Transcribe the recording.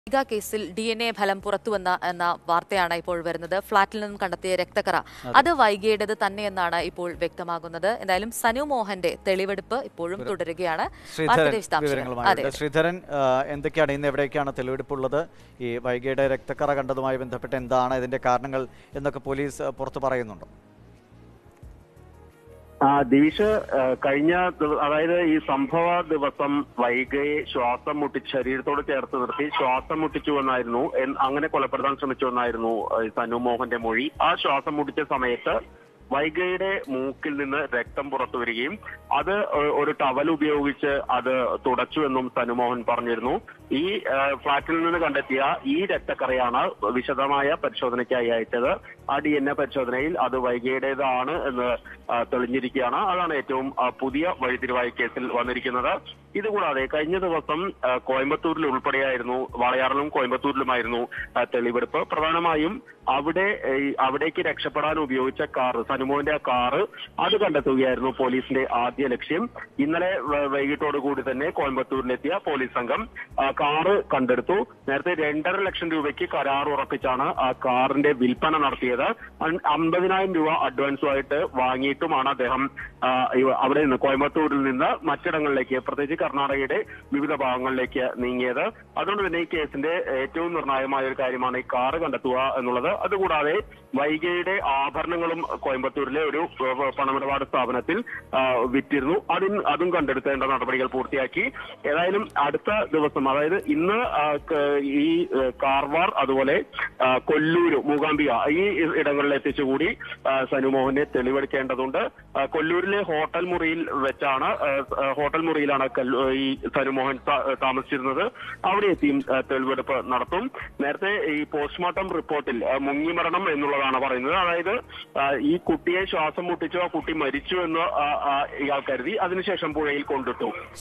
വൈഗ കേസിൽ D N A ഫലം പുറത്തുവന്ന എന്ന വാർത്തയാണ് ഇപ്പോൾ വരുന്നത് ഫ്ളാറ്റിൽ നിന്നും കണ്ടെത്തിയ രക്തക്കറ അത് വൈഗയുടേത് തന്നെയെന്നാണ് ഇപ്പോൾ വ്യക്തമാകുന്നത് എന്തായാലും സനു മോഹന്റെ തെളിവെടുപ്പ് ഇപ്പോഴും തുടരുകയാണ് ശ്രീധരൻ വാർത്തയുടെ വിശദാംശങ്ങൾ അതെ വിവരങ്ങളുമായിട്ട് ശ്രീധരൻ ആ, എന്തൊക്കെയാണ് ഇന്ന് എവിടേക്കാണ് തെളിവെടുപ്പുള്ളത് ഈ വൈകിയുടെ രക്തക്കറ കണ്ടതുമായി ബന്ധപ്പെട്ട് എന്താണ് ഇതിന്റെ കാരണങ്ങൾ എന്നൊക്കെ പോലീസ് ആ, പുറത്ത് പറയുന്നുണ്ടോ ആ ദിവിഷ് ആ, കഴിഞ്ഞ ദിവ- അതായത് ഈ സംഭവ ദിവസം വൈകയെ ശ്വാസം മുട്ടിച്ച് ശരീരത്തോട് ചേർത്ത് നിർത്തി ശ്വാസം മുട്ടിച്ചു എന്നായിരുന്നു എൻ- അങ്ങനെ കൊലപ്പെടുത്താൻ ശ്രമിച്ചു എന്നായിരുന്നു ആ, ഈ സനു മോഹന്റെ മൊഴി ആ ശ്വാസം മുട്ടിച്ച സമയത്ത് വൈഗയുടെ മൂക്കിൽ നിന്ന് രക്തം പുറത്തു വരികയും അത് ഒ- ഒരു ടവൽ ഉപയോഗിച്ച് അത് തുടച്ചു എന്നും സനുമോഹൻ പറഞ്ഞിരുന്നു ഈ ആ, ഫ്ളാറ്റിൽ നിന്ന് കണ്ടെത്തിയ ഈ രക്തക്കറയാണ് വിശദമായ പരിശോധനയ്ക്കായി അയച്ചത് ആ ഡി എൻ എ പരിശോധനയിൽ അത് വൈഗയുടേതാണ് എന്ന് ആ, തെളിഞ്ഞിരിക്കുകയാണ് അതാണ് ഏറ്റവും ആ, പുതിയ വഴിത്തിരിവായി കേസിൽ വന്നിരിക്കുന്നത് ഇതുകൂടാതെ കഴിഞ്ഞ ദിവസം ആ, കോയമ്പത്തൂരിൽ ഉൾപ്പെടെയായിരുന്നു വാളയാറിലും കോയമ്പത്തൂരിലുമായിരുന്നു ആ, തെളിവെടുപ്പ് പ്രധാനമായും അവിടെ ഈ അവിടേക്ക് രക്ഷപ്പെടാൻ ഉപയോഗിച്ച കാർ സനുമോന്റെ ആ കാറ് അത് കണ്ടെത്തുകയായിരുന്നു പോലീസിന്റെ ആദ്യ ലക്ഷ്യം ഇന്നലെ വ- വൈകിട്ടോടു കൂടി തന്നെ കോയമ്പത്തൂരിലെത്തിയ പോലീസ് സംഘം ആ കാറ് കണ്ടെടുത്തു നേരത്തെ രണ്ടര ലക്ഷം രൂപയ്ക്ക് കരാർ ഉറപ്പിച്ചാണ് ആ കാറിന്റെ വിൽപ്പന നടത്തിയത് അൻ- അമ്പതിനായിരം രൂപ അഡ്വാൻസുമായിട്ട് വാങ്ങിയിട്ടുമാണ് അദ്ദേഹം ആ, ഇവ- അവിടെ നിന്ന് കോയമ്പത്തൂരിൽ നിന്ന് മറ്റിടങ്ങളിലേക്ക് പ്രത്യേകിച്ച് കർണാടകയുടെ വിവിധ ഭാഗങ്ങളിലേക്ക് നീങ്ങിയത് അതുകൊണ്ട് തന്നെ ഈ കേസിന്റെ ഏറ്റവും നിർണായകമായ ഒരു കാര്യമാണ് ഈ കാറ് കണ്ടെത്തുക എന്നുള്ളത് അതുകൂടാതെ വൈഗയുടെ ആഭരണങ്ങളും കോയമ്പത്തൂരിലെ ഒരു ഏഹ്, പണമിടപാട് സ്ഥാപനത്തിൽ ആ, വിറ്റിരുന്നു അതിന് അതും കണ്ടെടുക്കേണ്ട നടപടികൾ പൂർത്തിയാക്കി ഏതായാലും അടുത്ത ദിവസം അതായത് ഇന്ന് ആ, ക- ഈ ഏഹ്, കാർവാർ അതുപോലെ ആ, കൊല്ലൂര് മൂകാംബിക ഈ ഇടങ്ങളിൽ എത്തിച്ചുകൂടി ആ, സനുമോഹനെ തെളിവെടുക്കേണ്ടതുണ്ട് ആ, കൊല്ലൂരിലെ ഹോട്ടൽ മുറിയിൽ വെച്ചാണ് ആ, ആ, ഹോട്ടൽ മുറിയിലാണ് കല്ലു- ഈ സനുമോഹൻ താ- താമസിച്ചിരുന്നത് അവിടെ എത്തിയും ആ, തെളിവെടുപ്പ് നടത്തും നേരത്തെ ഈ പോസ്റ്റ്മോർട്ടം റിപ്പോർട്ടിൽ ആ, മുങ്ങിമരണം എന്നുള്ളതാണ് പറയുന്നത് അതായത് ആ, ഈ കുട്ടിയെ ശ്വാസം മുട്ടിച്ചു ആ കുട്ടി മരിച്ചു എന്ന് ആ, ആ, ഇയാൾ കരുതി അതിനുശേഷം പുഴയിൽ കൊണ്ടിട്ടു